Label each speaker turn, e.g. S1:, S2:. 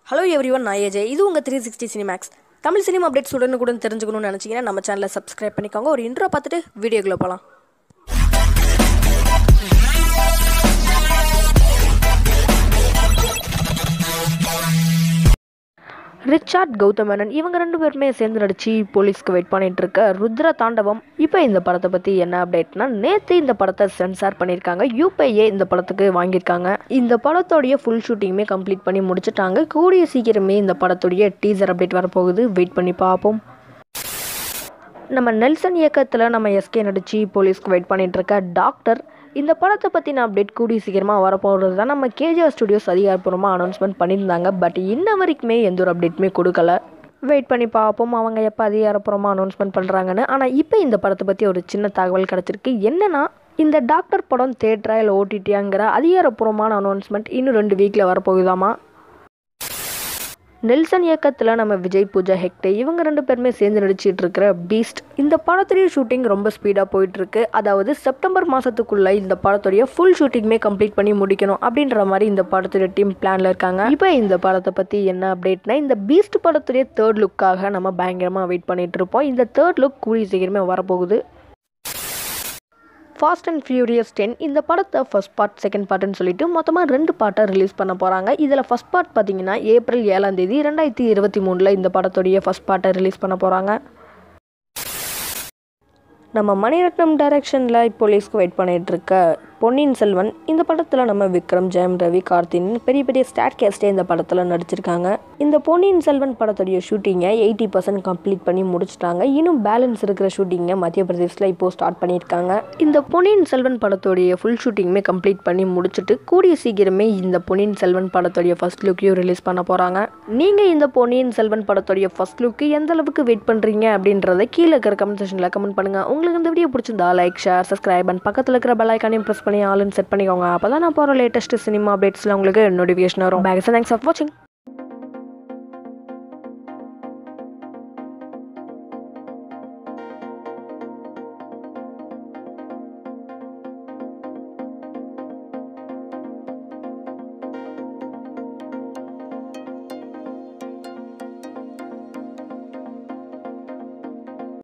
S1: hello everyone நான் AJ இது உங்கள் three sixty Cinemax Tamil cinema updates உடனுக்குடன் தெரிஞ்சுக்கணும்னு நினச்சிங்கன்னா நம்ம சேனலை சப்ஸ்கிரைப் பண்ணிக்கோங்க ஒரு இன்ட்ரோ பார்த்துட்டு வீடியோக்குள்ளே போகலாம் ரிச்சார்ட் கௌதமேனன் இவங்க ரெண்டு பேருமே சேர்ந்து நடிச்சு போலீஸ்க்கு வெயிட் பண்ணிட்டு இருக்க ருத்ர தாண்டவம் இப்போ இந்த படத்தை பற்றி என்ன அப்டேட்னா நேற்று இந்த படத்தை சென்சார் பண்ணியிருக்காங்க யூபிஐயே இந்த படத்துக்கு வாங்கியிருக்காங்க இந்த படத்தோடைய ஃபுல் ஷூட்டிங்குமே கம்ப்ளீட் பண்ணி முடிச்சிட்டாங்க கூடிய சீக்கிரமே இந்த படத்துடைய டீசர் அப்டேட் வரப்போகுது வெயிட் பண்ணி பார்ப்போம் நம்ம நெல்சன் இயக்கத்தில் நம்ம எஸ்கே நடித்து போலீஸ்க்கு வெயிட் பண்ணிட்டு இருக்க டாக்டர் இந்த படத்தை பற்றின அப்டேட் கூடிய சீக்கிரமாக வரப்போகிறது தான் நம்ம கேஜிஆர் ஸ்டுடியோஸ் அதிகாரப்பூர்வமாக அனௌன்ஸ்மெண்ட் பண்ணியிருந்தாங்க பட் இன்ன வரைக்குமே எந்த ஒரு அப்டேட்டுமே கொடுக்கல வெயிட் பண்ணி பார்ப்போம் அவங்க எப்போ அதிகாரப்பூர்வமாக அனௌன்ஸ்மெண்ட் பண்ணுறாங்கன்னு ஆனால் இப்போ இந்த படத்தை பற்றி ஒரு சின்ன தகவல் கிடச்சிருக்கு என்னன்னா இந்த டாக்டர் படம் தேட்டரா இல்லை ஓடிடியாங்கிற அதிகாரப்பூர்வமான அனௌன்ஸ்மெண்ட் இன்னும் ரெண்டு வீக்கில் வரப்போகுதாமா நெல்சன் இயக்கத்தில் நம்ம விஜய் பூஜா ஹெக்டே இவங்க ரெண்டு பேருமே சேர்ந்து நடிச்சிட்டு இருக்கிற பீஸ்ட் இந்த படத்துடைய ஷூட்டிங் ரொம்ப ஸ்பீடாக போயிட்டுருக்கு அதாவது செப்டம்பர் மாதத்துக்குள்ளே இந்த படத்துடைய ஃபுல் ஷூட்டிங்குமே கம்ப்ளீட் பண்ணி முடிக்கணும் அப்படின்ற மாதிரி இந்த படத்துடைய டீம் பிளானில் இருக்காங்க இப்போ இந்த படத்தை பற்றி என்ன அப்டேட்னா இந்த பீஸ்ட் படத்துடைய தேர்ட் லுக்காக நம்ம பயங்கரமாக வெயிட் பண்ணிட்டு இருப்போம் இந்த தேர்ட் லுக் கூடிய சீக்கிரமே வரப்போகுது ஃபாஸ்ட் அண்ட் ஃபியூரியஸ் டென் இந்த படத்தை ஃபஸ்ட் பார்ட் செகண்ட் பார்ட்னு சொல்லிட்டு மொத்தமாக ரெண்டு பார்ட்டை ரிலீஸ் பண்ண போகிறாங்க இதில் ஃபஸ்ட் பார்ட் பார்த்தீங்கன்னா ஏப்ரல் ஏழாம் தேதி ரெண்டாயிரத்தி இருபத்தி மூணில் இந்த படத்துடைய ஃபஸ்ட் பார்ட்டை ரிலீஸ் பண்ண போகிறாங்க நம்ம மணிரத்னம் டைரக்ஷனில் போலீஸ்க்கு வெயிட் பண்ணிட்டு இருக்க பொன்னியின் செல்வன் இந்த படத்தில் நம்ம விக்ரம் ஜெயம் ரவி கார்த்தின் பெரிய பெரிய ஸ்டாட் கேஸ்டே இந்த படத்தில் நடிச்சிருக்காங்க இந்த பொன்னியின் செல்வன் படத்துடைய ஷூட்டிங்கை எயிட்டி பர்சன்ட் கம்ப்ளீட் பண்ணி முடிச்சிட்டாங்க இன்னும் பேலன்ஸ் இருக்கிற ஷூட்டிங்கை மத்திய பிரதேசில் இப்போது ஸ்டார்ட் பண்ணியிருக்காங்க இந்த பொன்னியின் செல்வன் படத்துடைய ஃபுல் ஷூட்டிங்குமே கம்ப்ளீட் பண்ணி முடிச்சுட்டு கூடிய சீக்கிரமே இந்த பொன்னியின் செல்வன் படத்துடைய ஃபர்ஸ்ட் லுக்கையும் ரிலீஸ் பண்ண போகிறாங்க நீங்கள் இந்த பொன்னியின் செல்வன் படத்துடைய ஃபர்ஸ்ட் லுக்கு எந்த அளவுக்கு வெயிட் பண்ணுறீங்க அப்படின்றத கீழே இருக்கிற கமெண்ட் செக்ஷனில் கமெண்ட் பண்ணுங்கள் உங்களுக்கு இந்த வீடியோ பிடிச்சிருந்தா லைக் ஷேர் சப்ஸ்கிரைப் அண்ட் பக்கத்தில் இருக்கிற பெல் ஐக்கானையும் ப்ரெஸ் பண்ணி ஆளுன்னு செட் பண்ணிக்கோங்க அப்போ தான் நான் போகிற லேட்டஸ்ட் சினிமா அப்டேட்ஸில் உங்களுக்கு நோட்டிஃபிகேஷன் வரும் பேக்ஸ் தேங்க்ஸ் ஃபார் வாட்சிங்